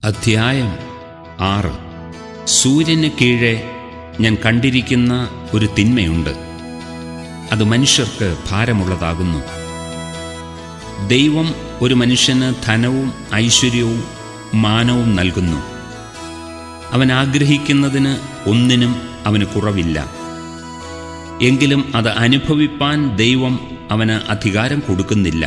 അധ്യായം ആറ് സൂര്യന് കീഴെ ഞാൻ കണ്ടിരിക്കുന്ന ഒരു തിന്മയുണ്ട് അത് മനുഷ്യർക്ക് ഭാരമുള്ളതാകുന്നു ദൈവം ഒരു മനുഷ്യന് ധനവും ഐശ്വര്യവും മാനവും നൽകുന്നു അവൻ ആഗ്രഹിക്കുന്നതിന് ഒന്നിനും അവന് കുറവില്ല എങ്കിലും അത് അനുഭവിപ്പാൻ ദൈവം അവന് അധികാരം കൊടുക്കുന്നില്ല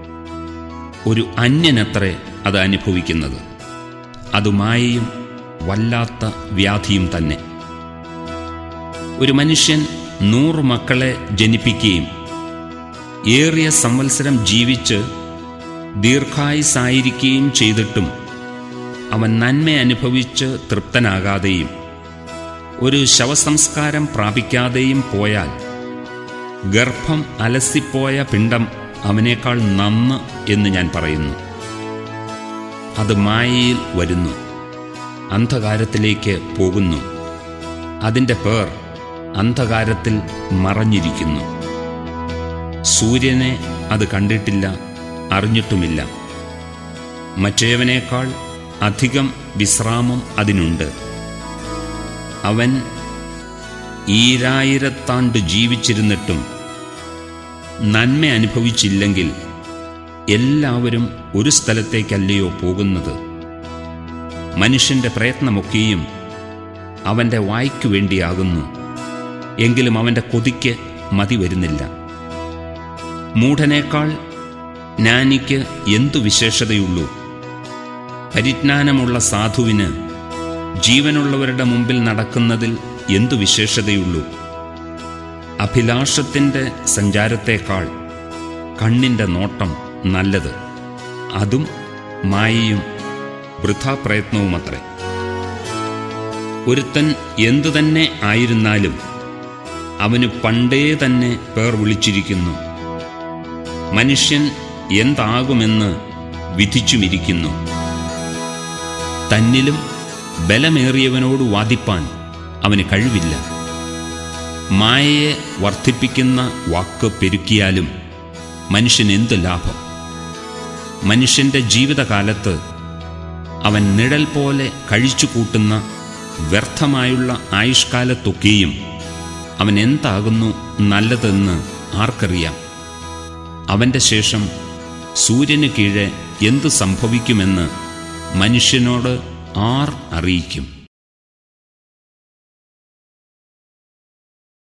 ഒരു അന്യനത്രേ അത് അനുഭവിക്കുന്നത് അത് മായയും വല്ലാത്ത വ്യാധിയും തന്നെ ഒരു മനുഷ്യൻ നൂറ് മക്കളെ ജനിപ്പിക്കുകയും ഏറിയ സംവത്സരം ജീവിച്ച് ദീർഘായുസായിരിക്കുകയും ചെയ്തിട്ടും അവൻ നന്മ അനുഭവിച്ച് തൃപ്തനാകാതെയും ഒരു ശവസംസ്കാരം പ്രാപിക്കാതെയും പോയാൽ ഗർഭം അലസിപ്പോയ പിണ്ടം അവനേക്കാൾ നന്ന് എന്ന് ഞാൻ പറയുന്നു അത് മായയിൽ വരുന്നു അന്ധകാരത്തിലേക്ക് പോകുന്നു അതിൻ്റെ പേർ അന്ധകാരത്തിൽ മറഞ്ഞിരിക്കുന്നു സൂര്യനെ അത് കണ്ടിട്ടില്ല അറിഞ്ഞിട്ടുമില്ല മറ്റേവനേക്കാൾ അധികം വിശ്രാമം അതിനുണ്ട് അവൻ ഈരായിരത്താണ്ട് ജീവിച്ചിരുന്നിട്ടും നന്മ അനുഭവിച്ചില്ലെങ്കിൽ എല്ലാവരും ഒരു സ്ഥലത്തേക്കല്ലയോ പോകുന്നത് മനുഷ്യന്റെ പ്രയത്നമൊക്കെയും അവൻ്റെ വായ്ക്കു വേണ്ടിയാകുന്നു എങ്കിലും അവൻ്റെ കൊതിക്ക് മതി വരുന്നില്ല മൂഢനേക്കാൾ ജ്ഞാനിക്ക് എന്തു വിശേഷതയുള്ളൂ പരിജ്ഞാനമുള്ള സാധുവിന് ജീവനുള്ളവരുടെ മുമ്പിൽ നടക്കുന്നതിൽ എന്തു വിശേഷതയുള്ളൂ അഭിലാഷത്തിൻ്റെ സഞ്ചാരത്തേക്കാൾ കണ്ണിൻ്റെ നോട്ടം നല്ലത് അതും മായയും വൃഥാപ്രയത്നവുമത്രേ ഒരുത്തൻ എന്തു തന്നെ ആയിരുന്നാലും അവന് പണ്ടേ തന്നെ പേർ വിളിച്ചിരിക്കുന്നു മനുഷ്യൻ എന്താകുമെന്ന് വിധിച്ചുമിരിക്കുന്നു തന്നിലും ബലമേറിയവനോട് വാദിപ്പാൻ അവന് കഴിവില്ല മായയെ വർദ്ധിപ്പിക്കുന്ന വാക്ക് പെരുക്കിയാലും മനുഷ്യൻ എന്ത് ലാഭം മനുഷ്യന്റെ ജീവിതകാലത്ത് അവൻ നിഴൽ പോലെ കഴിച്ചു കൂട്ടുന്ന വ്യർത്ഥമായുള്ള ആയുഷ്കാലത്തൊക്കെയും അവൻ എന്താകുന്നു നല്ലതെന്ന് ആർക്കറിയാം അവൻ്റെ ശേഷം സൂര്യന് കീഴെ എന്തു സംഭവിക്കുമെന്ന് മനുഷ്യനോട് ആർ അറിയിക്കും